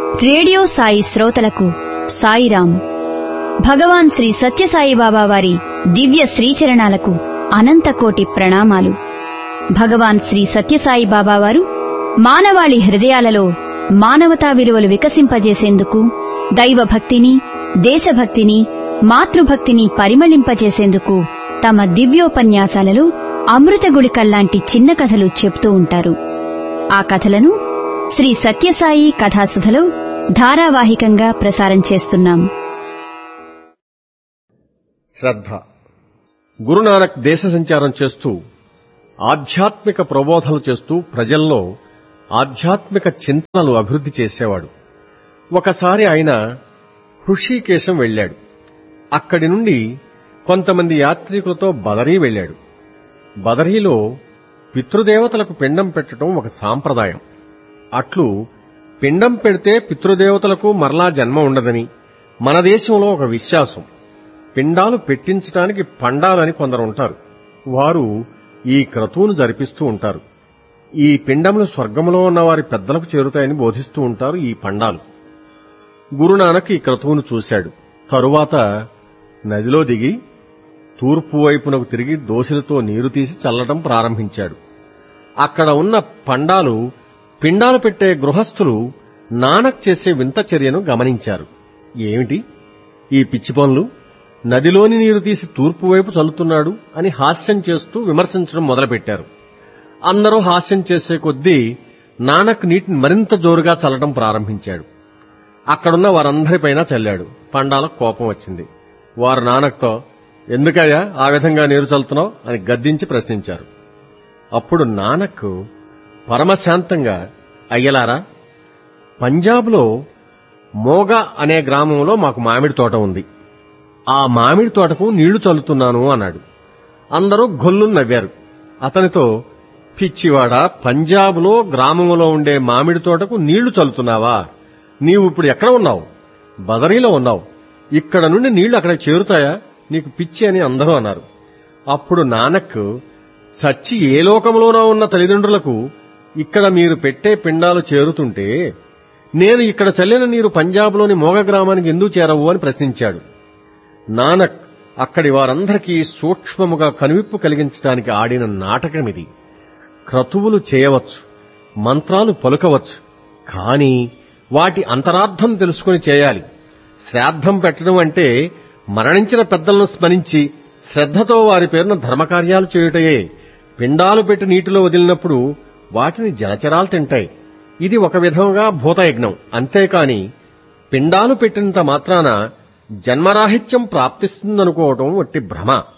radio Sai శ్రోతలకు సాయిరాం భగవాన్ శ్రీ సత్యసాయిబాబా వారి దివ్య శ్రీచరణాలకు అనంతకోటి ప్రణామాలు భగవాన్ శ్రీ సత్యసాయిబాబా వారు మానవాళి హృదయాలలో మానవతా విలువలు వికసింపజేసేందుకు దైవభక్తిని దేశభక్తిని మాతృభక్తిని పరిమళింపజేసేందుకు తమ దివ్యోపన్యాసాలలో అమృతగుళికల్లాంటి చిన్న కథలు చెప్తూ ఉంటారు ఆ కథలను శ్రీ సత్యసాయి కథాసుధలో ధారావాహికంగా ప్రసారం చేస్తున్నాం శ్రద్ధ గురునానక్ దేశ సంచారం చేస్తూ ఆధ్యాత్మిక ప్రబోధనలు చేస్తూ ప్రజల్లో ఆధ్యాత్మిక చింతనలు అభివృద్ధి చేసేవాడు ఒకసారి ఆయన హృషికేశం వెళ్ళాడు అక్కడి నుండి కొంతమంది యాత్రికులతో బదరీ వెళ్ళాడు బదరీలో పితృదేవతలకు పిండం పెట్టడం ఒక సాంప్రదాయం అట్లు పిండం పెడితే పితృదేవతలకు మరలా జన్మ ఉండదని మన దేశంలో ఒక విశ్వాసం పిండాలు పెట్టించటానికి పండాలని కొందరు ఉంటారు వారు ఈ క్రతువును జరిపిస్తూ ఉంటారు ఈ పిండములు స్వర్గంలో ఉన్న వారి పెద్దలకు చేరుతాయని బోధిస్తూ ఉంటారు ఈ పండాలు గురునానక్ ఈ క్రతువును చూశాడు తరువాత నదిలో దిగి తూర్పు వైపునకు తిరిగి దోశలతో నీరు తీసి చల్లటం ప్రారంభించాడు అక్కడ ఉన్న పండాలు పిండాలు పెట్టే గృహస్థులు నానక్ చేసే వింత చర్యను గమనించారు ఏమిటి ఈ పిచ్చి పనులు నదిలోని నీరు తీసి తూర్పు వైపు చల్లుతున్నాడు అని హాస్యం చేస్తూ విమర్శించడం మొదలుపెట్టారు అందరూ హాస్యం చేసే కొద్దీ నానక్ నీటిని మరింత జోరుగా చల్లడం ప్రారంభించాడు అక్కడున్న వారందరిపైన చల్లాడు పండాలకు కోపం వచ్చింది వారు నానక్తో ఎందుకయ్యా ఆ విధంగా నీరు చల్లుతున్నావు అని గద్దించి ప్రశ్నించారు అప్పుడు నానక్ పరమశాంతంగా అయ్యలారా పంజాబ్లో మోగా అనే గ్రామంలో మాకు మామిడి తోట ఉంది ఆ మామిడి తోటకు నీళ్లు చల్లుతున్నాను అన్నాడు అందరూ గొల్లు నవ్వారు అతనితో పిచ్చివాడ పంజాబ్లో గ్రామంలో ఉండే మామిడి తోటకు నీళ్లు చల్లుతున్నావా నీవు ఇప్పుడు ఎక్కడ ఉన్నావు బదరీలో ఉన్నావు ఇక్కడ నుండి నీళ్లు అక్కడ చేరుతాయా నీకు పిచ్చి అని అందరూ అన్నారు అప్పుడు నానక్ సచ్చి ఏ లోకంలోనో ఉన్న తల్లిదండ్రులకు ఇక్కడ మీరు పెట్టే పిండాలు చేరుతుంటే నేను ఇక్కడ చల్లిన నీరు పంజాబ్లోని మోగ గ్రామానికి ఎందుకు చేరవు అని ప్రశ్నించాడు నానక్ అక్కడి వారందరికీ సూక్ష్మముగా కనువిప్పు కలిగించడానికి ఆడిన నాటకమిది క్రతువులు చేయవచ్చు మంత్రాలు పలుకవచ్చు కానీ వాటి అంతరార్థం తెలుసుకుని చేయాలి శ్రాద్ధం పెట్టడం అంటే మరణించిన పెద్దలను స్మరించి శ్రద్ధతో వారి పేరున ధర్మకార్యాలు చేయుటయే పిండాలు పెట్టి నీటిలో వదిలినప్పుడు వాటిని జలచరాలు తింటాయి ఇది ఒక విధంగా భూతయజ్ఞం అంతేకాని పిండాలు పెట్టినంత మాత్రాన జన్మరాహిత్యం ప్రాప్తిస్తుందనుకోవటం వట్టి భ్రమ